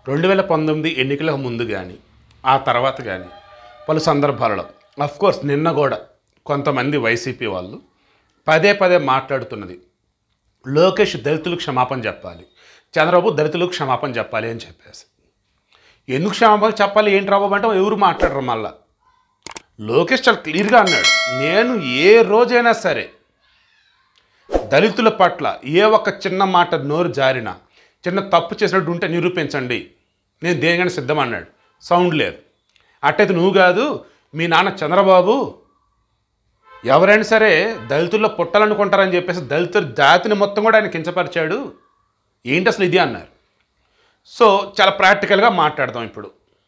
రెండు వేల పంతొమ్మిది ఎన్నికలకు ముందు కానీ ఆ తర్వాత కానీ పలు సందర్భాలలో కోర్స్ నిన్న కూడా కొంతమంది వైసీపీ వాళ్ళు పదే పదే మాట్లాడుతున్నది లోకేష్ దళితులకు క్షమాపణ చెప్పాలి చంద్రబాబు దళితులకు క్షమాపణ చెప్పాలి అని చెప్పేసి ఎందుకు క్షమాపణ చెప్పాలి ఏంటి రాబాబు అంటే ఎవరు మాట్లాడరు మళ్ళా లోకేష్ చాలా క్లియర్గా అన్నాడు నేను ఏ రోజైనా సరే దళితుల పట్ల ఏ ఒక్క చిన్న మాట నోరు జారినా చిన్న తప్పు చేసినట్టు ఉంటే నిరూపించండి నేను దేనికైనా సిద్ధం అన్నాడు సౌండ్ లేదు అట్టయితే నువ్వు కాదు మీ నాన్న చంద్రబాబు ఎవరైనా సరే దళితుల్లో పుట్టాలనుకుంటారని చెప్పేసి దళిత జాతిని మొత్తం కూడా ఆయన కించపరిచాడు ఏంటి అసలు ఇది అన్నారు సో చాలా ప్రాక్టికల్గా మాట్లాడదాం ఇప్పుడు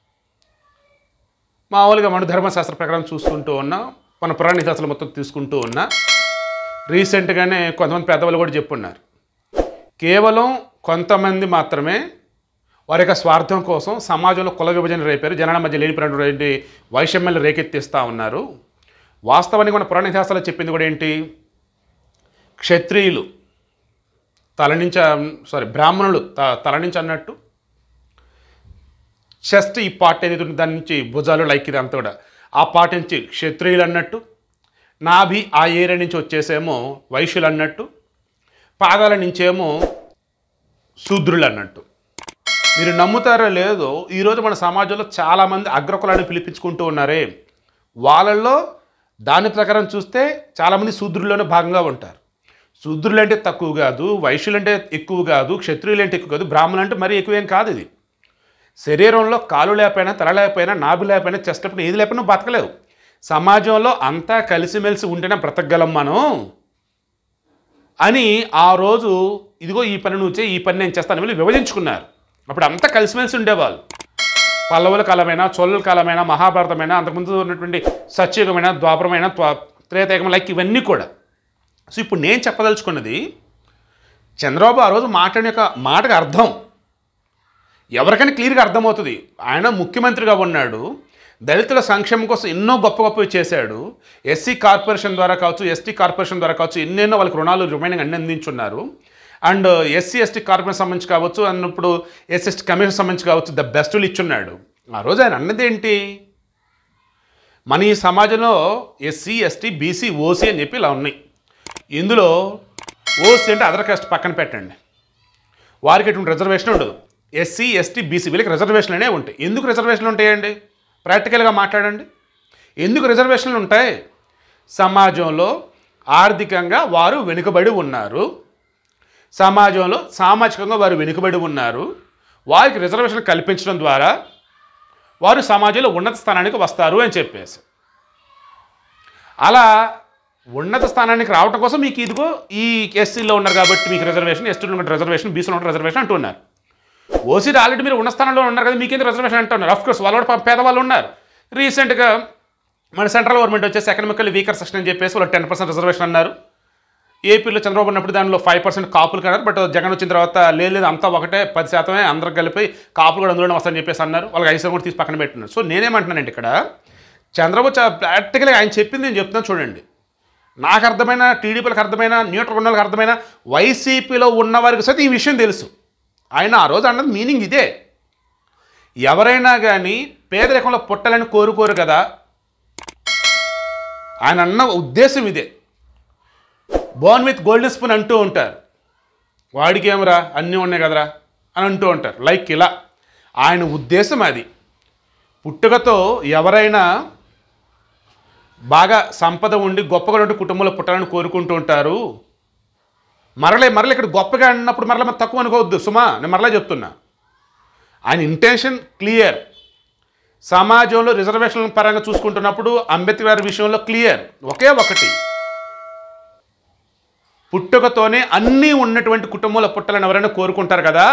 మామూలుగా మన ధర్మశాస్త్ర ప్రకారం చూసుకుంటూ ఉన్నా మన పురాణ ఇతిహాసాలు మొత్తం తీసుకుంటూ ఉన్నా రీసెంట్గానే కొంతమంది పెద్దవాళ్ళు కూడా చెప్పున్నారు కేవలం కొంతమంది మాత్రమే వారి యొక్క స్వార్థం కోసం సమాజంలో కుల విభజన రేపారు జనాల మధ్య లేనిపోయినటువంటి వైషమ్యాలు రేకెత్తిస్తూ ఉన్నారు వాస్తవానికి మన పురాణ ఇతిహాసాలు చెప్పింది కూడా ఏంటి క్షత్రియులు తలనించ సారీ బ్రాహ్మణులు త తలనించి అన్నట్టు చెస్ట్ ఈ పార్ట్ ఏదైతే ఉంటుందో దాని నుంచి భుజాలు లైక్ ఇది అంతా కూడా ఆ పార్ట్ నుంచి క్షత్రియులు అన్నట్టు నాభి ఆ ఏరియా నుంచి వచ్చేసేమో వైశ్యులు అన్నట్టు పాదాల నుంచేమో శూద్రులు అన్నట్టు మీరు నమ్ముతారో లేదో ఈరోజు మన సమాజంలో చాలామంది అగ్రకులాన్ని పిలిపించుకుంటూ ఉన్నారే వాళ్ళల్లో దాని ప్రకారం చూస్తే చాలామంది శూద్రుల్లోనే భాగంగా ఉంటారు శూద్రులు అంటే తక్కువ కాదు వైశ్యులు అంటే ఎక్కువ కాదు క్షత్రియులు అంటే ఎక్కువ కాదు బ్రాహ్మణులు అంటే మరీ ఎక్కువేం కాదు ఇది శరీరంలో కాలు లేకపోయినా తల లేకపోయినా నాభి లేకపోయినా చెస్ట్ లేకపోయినా ఏది లేకపోయినా బతకలేవు సమాజంలో అంతా కలిసిమెలిసి ఉంటేనే బ్రతకగలం మనం అని ఆ రోజు ఇదిగో ఈ పని నువ్వు చేయి ఈ పని నేను చేస్తాను వీళ్ళు విభజించుకున్నారు అప్పుడు అంతా కలిసిమెలిసి ఉండేవాళ్ళు పల్లవుల కాలమైన చోళుల కాలమైన మహాభారతమైన అంతకుముందు ఉన్నటువంటి సత్యుగమైన ద్వాపరమైన త్వా- త్రేతాయుగం లైక్ ఇవన్నీ కూడా సో ఇప్పుడు నేను చెప్పదలుచుకున్నది చంద్రబాబు ఆ రోజు మాట్లాడిన యొక్క మాటకు అర్థం ఎవరికైనా క్లియర్గా అర్థమవుతుంది ఆయన ముఖ్యమంత్రిగా ఉన్నాడు దళితుల సంక్షేమం కోసం ఎన్నో గొప్ప గొప్పవి చేశాడు ఎస్సీ కార్పొరేషన్ ద్వారా కావచ్చు ఎస్టీ కార్పొరేషన్ ద్వారా కావచ్చు ఎన్నెన్నో వాళ్ళకి రుణాలు రిమైనింగ్ అన్ని అందించున్నారు అండ్ ఎస్సీ ఎస్టీ కార్పొరేషన్ సంబంధించి కావచ్చు అండ్ ఇప్పుడు ఎస్ఎస్టీ కమిషన్ సంబంధించి కావచ్చు ద బెస్టులు ఇచ్చున్నాడు ఆ రోజు ఆయన అన్నది ఏంటి మన ఈ సమాజంలో ఎస్సీ ఎస్టీ బీసీ ఓసీ అని చెప్పి ఇలా ఉన్నాయి ఇందులో ఓసీ అంటే అదర్ కాస్ట్ పక్కన పెట్టండి వారికి ఎటువంటి రిజర్వేషన్ ఉండదు ఎస్సీ ఎస్టీ బీసీ వీళ్ళకి రిజర్వేషన్లు అనేవి ఉంటాయి ఎందుకు రిజర్వేషన్లు ఉంటాయండి ప్రాక్టికల్గా మాట్లాడండి ఎందుకు రిజర్వేషన్లు ఉంటాయి సమాజంలో ఆర్థికంగా వారు వెనుకబడి ఉన్నారు సమాజంలో సామాజికంగా వారు వెనుకబడి ఉన్నారు వారికి రిజర్వేషన్ కల్పించడం ద్వారా వారు సమాజంలో ఉన్నత స్థానానికి వస్తారు అని చెప్పేసి అలా ఉన్నత స్థానానికి రావడం కోసం మీకు ఇదిగో ఈ ఎస్సీలో ఉన్నారు కాబట్టి మీకు రిజర్వేషన్ ఎస్టీలో ఉన్న రిజర్వేషన్ బీసీలో ఉన్న రిజర్వేషన్ అంటున్నారు ఓసీలో ఆల్రెడీ మీరు ఉన్న స్థానంలో ఉన్నారు కదా మీకేంది రిజర్వేషన్ అంటున్నారు అఫ్ కోర్స్ వాళ్ళు కూడా పాపం పేదవాళ్ళు ఉన్నారు రీసెంట్గా మన సెంట్రల్ గవర్నమెంట్ వచ్చేసి ఎకనామికల్ వీకర్ సెక్షన్ అని చెప్పేసి వాళ్ళు టెన్ పర్సెంట్ రిజర్వేషన్ అన్నారు ఏపీలో చంద్రబాబు ఉన్నప్పుడు దానిలో ఫైవ్ పర్సెంట్ కాపులు కన్నారు బట్ జగన్ వచ్చిన తర్వాత లేదు లేదు అంతా ఒకటే పది శాతమే అందరు కలిపి కాపులు కూడా అందులోనే వస్తారని చెప్పేసి అన్నారు వాళ్ళకి ఐదు శాతం కూడా తీసి పక్కన పెట్టినారు సో నేనేమంటున్నానండి ఇక్కడ చంద్రబాబు చాలా ప్రాక్టికల్గా ఆయన చెప్పింది నేను చెప్తున్నాను చూడండి నాకు అర్థమైన టీడీపీలకు అర్థమైన న్యూట్రల్ ఉన్న వాళ్ళకి అర్థమైన వైసీపీలో ఉన్న వారికి సైతం ఈ విషయం తెలుసు ఆయన ఆ రోజు అన్నది మీనింగ్ ఇదే ఎవరైనా కానీ పేదరికంలో పుట్టాలని కోరుకోరు కదా ఆయన అన్న ఉద్దేశం ఇదే బోర్న్ విత్ గోల్డెన్ స్పూన్ అంటూ ఉంటారు వాడికి ఏమరా అన్నీ ఉన్నాయి కదరా అని అంటూ ఉంటారు లైక్ ఇలా ఆయన ఉద్దేశం అది పుట్టుకతో ఎవరైనా బాగా సంపద ఉండి గొప్పగా ఉండి కుటుంబంలో పుట్టాలని కోరుకుంటూ ఉంటారు మరలే మరలే ఇక్కడ గొప్పగా అన్నప్పుడు మరలా మనం తక్కువ అనుకోవద్దు సుమా నేను మరలా చెప్తున్నా ఆయన ఇంటెన్షన్ క్లియర్ సమాజంలో రిజర్వేషన్ల పరంగా చూసుకుంటున్నప్పుడు అంబేద్కర్ గారి విషయంలో క్లియర్ ఒకే ఒకటి పుట్టుకతోనే అన్నీ ఉన్నటువంటి కుటుంబంలో పుట్టాలని ఎవరైనా కోరుకుంటారు కదా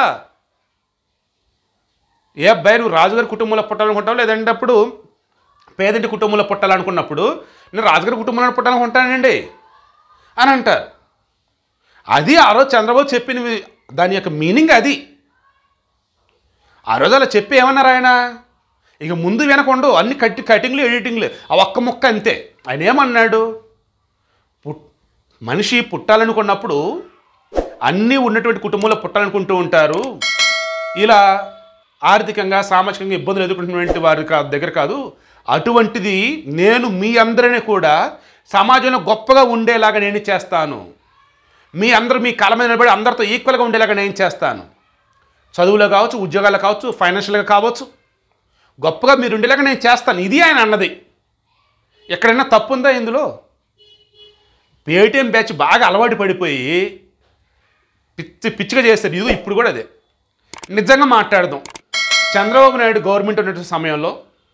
ఏ అబ్బాయి నువ్వు రాజుగారి కుటుంబంలో పుట్టాలనుకుంటావు లేదంటే అప్పుడు పేదింటి కుటుంబంలో పుట్టాలనుకున్నప్పుడు నేను రాజుగారి కుటుంబంలో పుట్టాలనుకుంటానండి అని అంటారు అది ఆ రోజు చంద్రబాబు చెప్పిన వి- దాని యొక్క మీనింగ్ అది ఆ రోజు అలా చెప్పి ఏమన్నారు ఆయన ఇక ముందు వెనకుండు అన్ని కట్టి కటింగ్లు ఎడిటింగ్లు ఆ ఒక్క ముక్క అంతే ఆయన ఏమన్నాడు పుట్ మనిషి పుట్టాలనుకున్నప్పుడు అన్నీ ఉన్నటువంటి కుటుంబంలో పుట్టాలనుకుంటూ ఉంటారు ఇలా ఆర్థికంగా సామాజికంగా ఇబ్బందులు ఎదుర్కొంటున్నటువంటి వారి కా- దగ్గర కాదు అటువంటిది నేను మీ అందరినీ కూడా సమాజంలో గొప్పగా ఉండేలాగా నేను చేస్తాను మీ అందరూ మీ కాలం మీద నిలబడి అందరితో ఈక్వల్గా ఉండేలాగా నేను చేస్తాను చదువులో కావచ్చు ఉద్యోగాల్లో కావచ్చు ఫైనాన్షియల్గా కావచ్చు గొప్పగా మీరు ఉండేలాగా నేను చేస్తాను ఇది ఆయన అన్నది ఎక్కడైనా తప్పు ఉందా ఇందులో పేటీఎం బ్యాచ్ బాగా అలవాటు పడిపోయి పిచ్చి పిచ్చిగా చేస్తారు ఇది ఇప్పుడు కూడా అదే నిజంగా మాట్లాడదాం చంద్రబాబు నాయుడు గవర్నమెంట్ ఉన్నటువంటి సమయంలో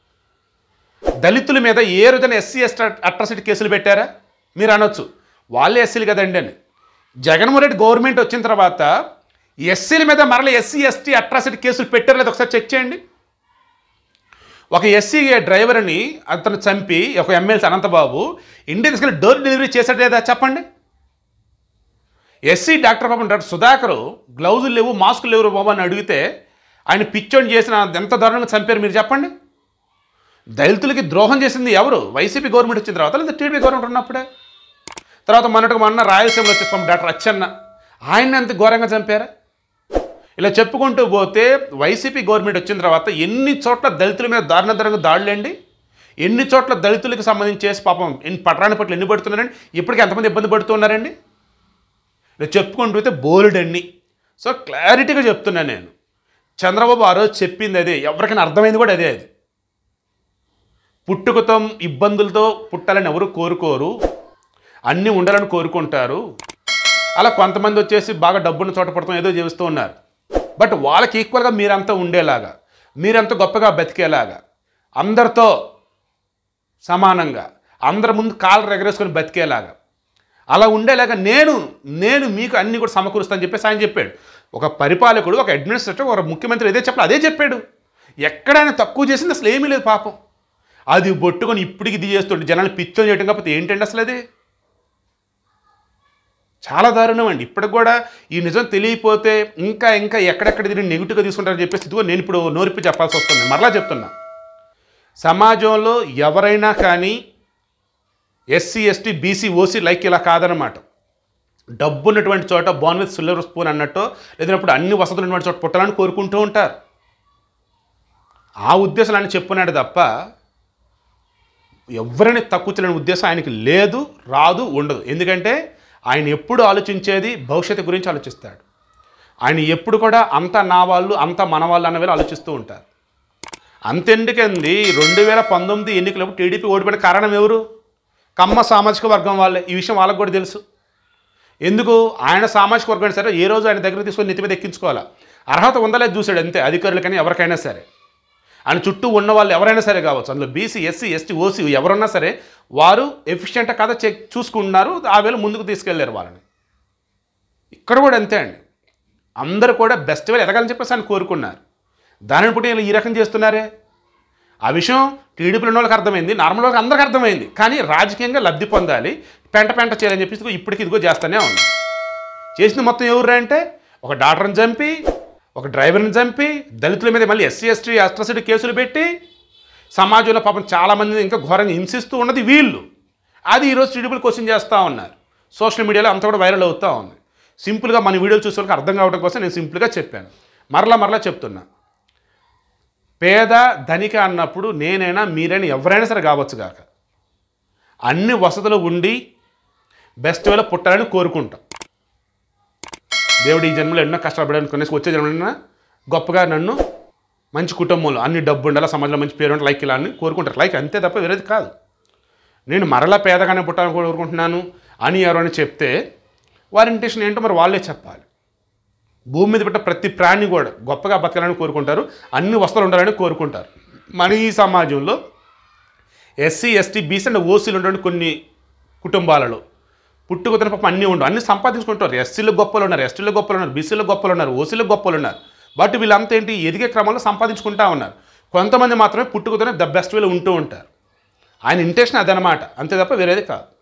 దళితుల మీద ఏ రోజున ఎస్సీ ఎస్టీ అట్రాసిటీ కేసులు పెట్టారా మీరు అనొచ్చు వాళ్ళే ఎస్సీలు కదండి అని జగన్మోహన్ రెడ్డి గవర్నమెంట్ వచ్చిన తర్వాత ఎస్సీల మీద మరల ఎస్సీ ఎస్టీ అట్రాసిటీ కేసులు పెట్టారు లేదా ఒకసారి చెక్ చేయండి ఒక ఎస్సీ డ్రైవర్ని అతను చంపి ఒక ఎమ్మెల్సీ అనంతబాబు ఇండియా తీసుకెళ్ళి డోర్ డెలివరీ చేశాడు లేదా చెప్పండి ఎస్సీ డాక్టర్ పాపం డాక్టర్ సుధాకర్ గ్లౌజులు లేవు మాస్కులు లేవు బాబు అని అడిగితే ఆయన పిచ్చోని చేసిన ఎంత దారుణంగా చంపారు మీరు చెప్పండి దళితులకి ద్రోహం చేసింది ఎవరు వైసీపీ గవర్నమెంట్ వచ్చిన తర్వాత లేదా టీడీపీ గవర్నమెంట్ ఉన్నప్పుడే తర్వాత మొన్నటికి మొన్న రాయలసీమలో వచ్చే పాపం డాక్టర్ అచ్చెన్న ఆయన ఎంత ఘోరంగా చంపారా ఇలా చెప్పుకుంటూ పోతే వైసీపీ గవర్నమెంట్ వచ్చిన తర్వాత ఎన్ని చోట్ల దళితుల మీద దారుణధరంగా దాడులండి ఎన్ని చోట్ల దళితులకు సంబంధించి చేసి పాపం ఎన్ని పట్టరాని పట్ల ఎన్ని పడుతున్నారండి ఇప్పటికీ ఎంతమంది ఇబ్బంది పడుతున్నారండి ఇలా చెప్పుకుంటూ పోతే బోలుడన్ని సో క్లారిటీగా చెప్తున్నాను నేను చంద్రబాబు ఆ రోజు చెప్పింది అదే ఎవరికైనా అర్థమైంది కూడా అదే అది పుట్టుకతో ఇబ్బందులతో పుట్టాలని ఎవరు కోరుకోరు అన్నీ ఉండాలని కోరుకుంటారు అలా కొంతమంది వచ్చేసి బాగా డబ్బున్న చోట పడతాం ఏదో జీవిస్తూ ఉన్నారు బట్ వాళ్ళకి ఈక్వల్గా మీరంతా ఉండేలాగా మీరంతా గొప్పగా బతికేలాగా అందరితో సమానంగా అందరి ముందు కాళ్ళు ఎగరేసుకొని బతికేలాగా అలా ఉండేలాగా నేను నేను మీకు అన్ని కూడా సమకూరుస్తానని చెప్పేసి ఆయన చెప్పాడు ఒక పరిపాలకుడు ఒక అడ్మినిస్ట్రేటర్ ఒక ముఖ్యమంత్రి ఏదే చెప్పాలి అదే చెప్పాడు ఎక్కడైనా తక్కువ చేసింది అసలు ఏమీ లేదు పాపం అది బొట్టుకొని ఇప్పటికి ఇది చేస్తుంటే జనాలు పిచ్చోని చేయటం కాకపోతే ఏంటండి అసలు అది చాలా దారుణం అండి ఇప్పటికి కూడా ఈ నిజం తెలియపోతే ఇంకా ఇంకా ఎక్కడెక్కడ దీన్ని నెగిటివ్గా తీసుకుంటారని చెప్పేసి ఇదిగో నేను ఇప్పుడు నోరిప్పి చెప్పాల్సి వస్తుంది మరలా చెప్తున్నా సమాజంలో ఎవరైనా కానీ SC ST BC OC like ఇలా కాదనమాట డబ్బు ఉన్నటువంటి చోట బాన్ విత్ సిల్వర్ స్పూన్ అన్నట్టు లేదన్నప్పుడు అన్ని వసతులు ఉన్నటువంటి చోట పుట్టాలని కోరుకుంటూ ఉంటారు ఆ ఉద్దేశం ఆయన చెప్పున్నాడు తప్ప ఎవరిని తక్కువ చేయలేని ఉద్దేశం ఆయనకి లేదు రాదు ఉండదు ఎందుకంటే ఆయన ఎప్పుడు ఆలోచించేది భవిష్యత్తు గురించి ఆలోచిస్తాడు ఆయన ఎప్పుడు కూడా అంత నా వాళ్ళు అంత మన వాళ్ళు అన్న వేళ ఆలోచిస్తూ ఉంటారు అంతెందుకండి రెండు వేల పంతొమ్మిది ఎన్నికలప్పుడు టీడీపీ ఓడిపోయిన కారణం ఎవరు కమ్మ సామాజిక వర్గం వాళ్ళే ఈ విషయం వాళ్ళకి కూడా తెలుసు ఎందుకు ఆయన సామాజిక వర్గం సరే ఏ రోజు ఆయన దగ్గర తీసుకొని నెత్తి మీద ఎక్కించుకోవాలా అర్హత ఉందా లేదు చూశాడు అంతే అధికారులకని ఎవరికైనా సరే ఆయన చుట్టూ ఉన్న వాళ్ళు ఎవరైనా సరే కావచ్చు అందులో బీసీ ఎస్సీ ఎస్టీ ఓసీ ఎవరున్నా సరే వారు ఎఫిషియెంట్ కదా చెక్ చూసుకుంటున్నారు ఆ వేళ ముందుకు తీసుకెళ్లారు వాళ్ళని ఇక్కడ కూడా అంతే అండి అందరూ కూడా బెస్ట్ వేలు ఎదగాలని చెప్పేసి ఆయన కోరుకున్నారు దానిని పుట్టి వీళ్ళు ఈ రకం చేస్తున్నారే ఆ విషయం టీడీపీలో ఉన్న వాళ్ళకి అర్థమైంది నార్మల్ వాళ్ళకి అందరికీ అర్థమైంది కానీ రాజకీయంగా లబ్ధి పొందాలి పెంట పెంట చేయాలని చెప్పేసి ఇదిగో ఇప్పటికి ఇదిగో చేస్తూనే ఉంది చేసింది మొత్తం ఎవరు అంటే ఒక డాక్టర్ని చంపి ఒక డ్రైవర్ని చంపి దళితుల మీద మళ్ళీ ఎస్సీ ఎస్టీ అస్ట్రసిటీ కేసులు పెట్టి సమాజంలో పాపం చాలామంది ఇంకా ఘోరంగా హింసిస్తూ ఉన్నది వీళ్ళు అది ఈరోజు టీడీపీలు క్వశ్చన్ చేస్తూ ఉన్నారు సోషల్ మీడియాలో అంతా కూడా వైరల్ అవుతూ ఉంది సింపుల్గా మన వీడియోలు చూసే వాళ్ళకి అర్థం కావడం కోసం నేను సింపుల్గా చెప్పాను మరలా మరలా చెప్తున్నా పేద ధనిక అన్నప్పుడు నేనైనా మీరైనా ఎవరైనా సరే కావచ్చు కాక అన్ని వసతులు ఉండి బెస్ట్ వేలో పుట్టాలని కోరుకుంటాం దేవుడు ఈ జన్మలో ఎన్నో కష్టాలు పడాలని కొనేసి వచ్చే జన్మలో గొప్పగా నన్ను మంచి కుటుంబంలో అన్ని డబ్బు ఉండాలి సమాజంలో మంచి పేరు ఉండాలి లైక్ ఇలా అని కోరుకుంటారు లైక్ అంతే తప్ప వేరేది కాదు నేను మరలా పేదగానే పుట్టాలని కోరుకుంటున్నాను అని ఎవరైనా చెప్తే వారి ఇంటెన్షన్ ఏంటో మరి వాళ్ళే చెప్పాలి భూమి మీద పెట్ట ప్రతి ప్రాణి కూడా గొప్పగా బతకాలని కోరుకుంటారు అన్ని వస్తువులు ఉండాలని కోరుకుంటారు మన ఈ సమాజంలో ఎస్సీ ఎస్టీ బీసీ అండ్ ఓసీలు ఉన్నటువంటి కొన్ని కుటుంబాలలో పుట్టుకతన పాపం అన్నీ ఉండవు అన్ని సంపాదించుకుంటారు ఎస్సీలో గొప్పలు ఉన్నారు ఎస్టీలో గొప్పలు ఉన్నారు బీసీలో గొప్పలు ఉన్నారు ఓసీలో గొప్పలు ఉన్నారు బట్ వీళ్ళంతా ఏంటి ఎదిగే క్రమంలో సంపాదించుకుంటా ఉన్నారు కొంతమంది మాత్రమే పుట్టుకతోనే ద బెస్ట్ వేలో ఉంటూ ఉంటారు ఆయన ఇంటెన్షన్ అదనమాట అంతే తప్ప వేరేది కాదు